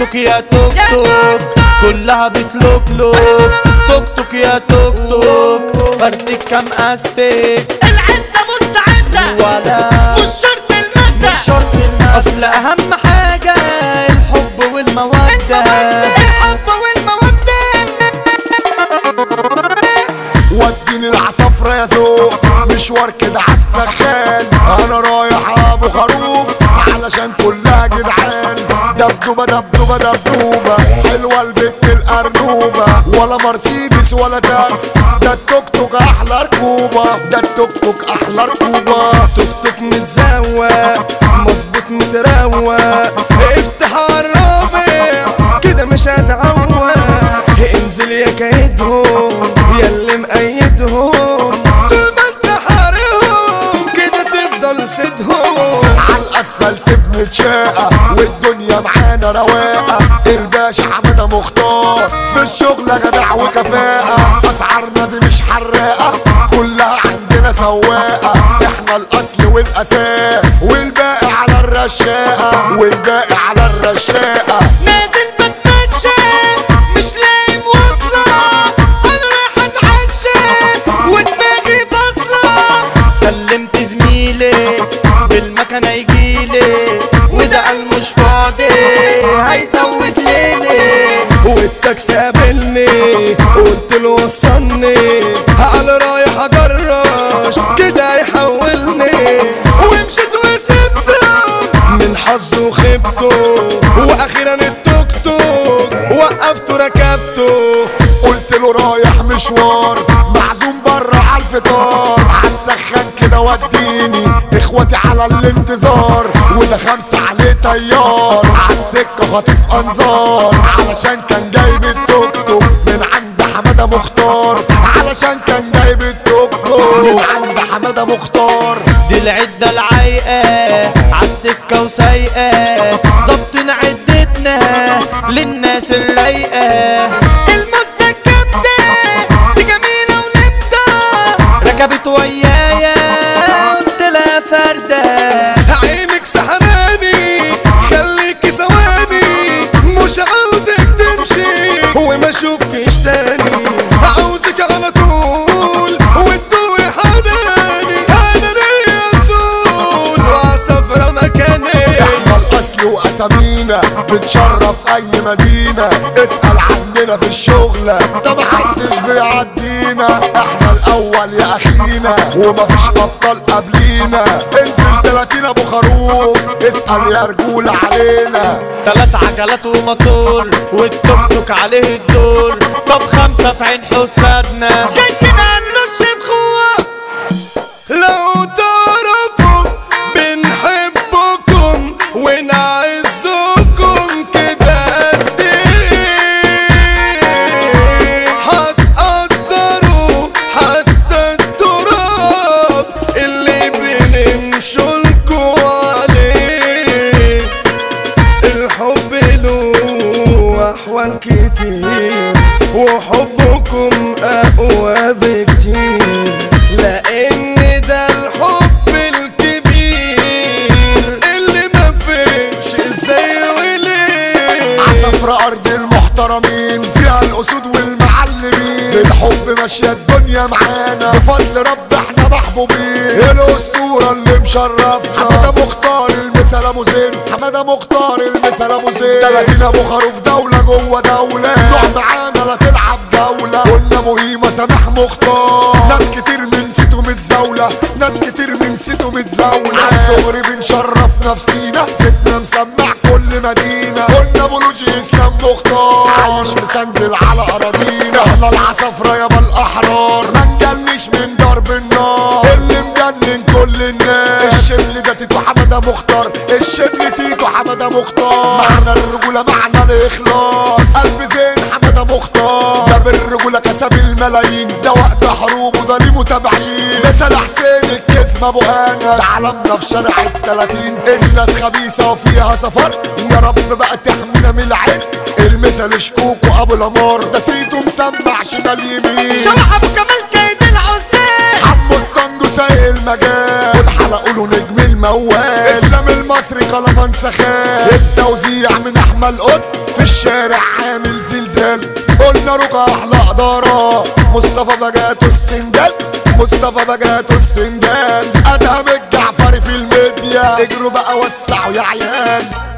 توك يا توك توك كلها بتلوك توك توك يا توك توك فردك كام استيك العدة مستعدة ولا مش شرط المادة مش شرط الناس اصل اهم حاجة الحب والمودة الحب والمودة وديني العصافرة يا ذوق مشوار كده عالسخان انا رايح ابو خروف علشان كلها جدعان دبدوبة دبدوبة دبدوبة حلوة البت الأرنوبة ولا مرسيدس ولا تاكس ده التوك توك أحلى ركوبة ده التوك توك أحلى ركوبة توك توك متزوق مظبوط متروق افتح الرابع كده مش هتعوق انزل يا كايدهم يا اللي مقيدهم طول ما انت حارهم كده تفضل سيدهم على الاسفلت بنتشاقة والدنيا معانا رواقة الباشا حمادة مختار في الشغل جدع وكفاءة اسعارنا دي مش حراقة كلها عندنا سواقة احنا الاصل والاساس والباقي على الرشاقة والباقي على الرشاقة نازل بتمشى مش لاقي مواصلة انا رايح اتعشى ودماغي فاصلة كلمت زميلي بالمكنة يجيلي وده قال مش فاضي هيزود ليلي والتاكسي قابلني قلت له وصلني على رايح اجرش كده يحولني ومشيت وسبته من حظه خبته واخيرا التوك توك وقفته ركبته قلت له رايح مشوار معزوم بره على الفطار عالسخان كده وديني اخواتي على الانتظار وده خمسة عليه طيار عالسكة خاطف انظار علشان كان جايب التوك توك من عند حمادة مختار علشان كان جايب التوك توك من عند حمادة مختار دي العدة العايقة عالسكة وسايقة ظبطنا عدتنا للناس الرايقة المسة جامدة دي جميلة ولمدة ركبت ويايا قلت لها فردة عينك سحراني خليكي ثواني مش عاوزك تمشي وما اشوفكش تاني عاوزك على طول وتدوي حناني انا ليا صوت وعصفرة مكاني احنا الاصل واسامينا بنشرف اي مدينة اسأل عننا في الشغلة ده محدش بيعدينا احنا الاول يا اخينا ومفيش ابطال قبلينا انزل 30 ابو خروف اسأل يا رجولة علينا تلات عجلات وموتور والتوك توك عليه الدور طب خمسة في عين حسادنا جايين نرش بخوة لو تعرفوا بنحبكم ونعزكم كده قد ايه هتقدروا حتى التراب اللي بنمشولكوا عليه الحب له احوال كتير وحبكم اقوى بكتير لان ده الحب الكبير اللي ما فيش ازاي وليه عصفر ارض المحترمين فيها الاسود والمعلمين بالحب ماشية الدنيا معانا بفضل رب احنا محبوبين الاسطورة اللي مشرفنا حمادة مختار المثال ابو زين حمادة مختار المثال ابو زين 30 ابو خروف دولة جوه دولة نوع معانا لا تلعب جولة قلنا ابو هيما سامح مختار ناس كتير من سيتو متزاولة ناس كتير من سيتو متزاولة عالدغري بنشرف نفسينا ستنا مسمع كل مدينة قلنا بولوجي اسلام مختار عايش مسندل على اراضينا احنا العصافرة يابا الاحرار ما نجلش من ضرب النار اللي مجنن كل الناس الشبل ده تيتو حمادة مختار الشبل تيتو حمادة مختار معنى الرجولة معنى الاخلاص قلب زين حمادة مختار ده بالرجولة كسب الملايين ده وقت حروب وده ليه متابعين مثل حسين الكسم ابو انس تعلمنا في شارع التلاتين الناس خبيثة وفيها سفر يا رب بقى تحمينا من العين المثل شكوك وابو الامار ده سيته مسمع شمال يمين شرح ابو كمال كيد العزاز حمو الطنجو سايق المجال والحلقة له نجم الموال اسلام المصري قلمان سخان التوزيع من احمد قط في الشارع عامل زلزال قلنا رقى احلى اداره مصطفى بجاتو السندال مصطفى بجاتو السندال ادهم الجعفري في الميديا اجروا بقى وسعوا يا عيال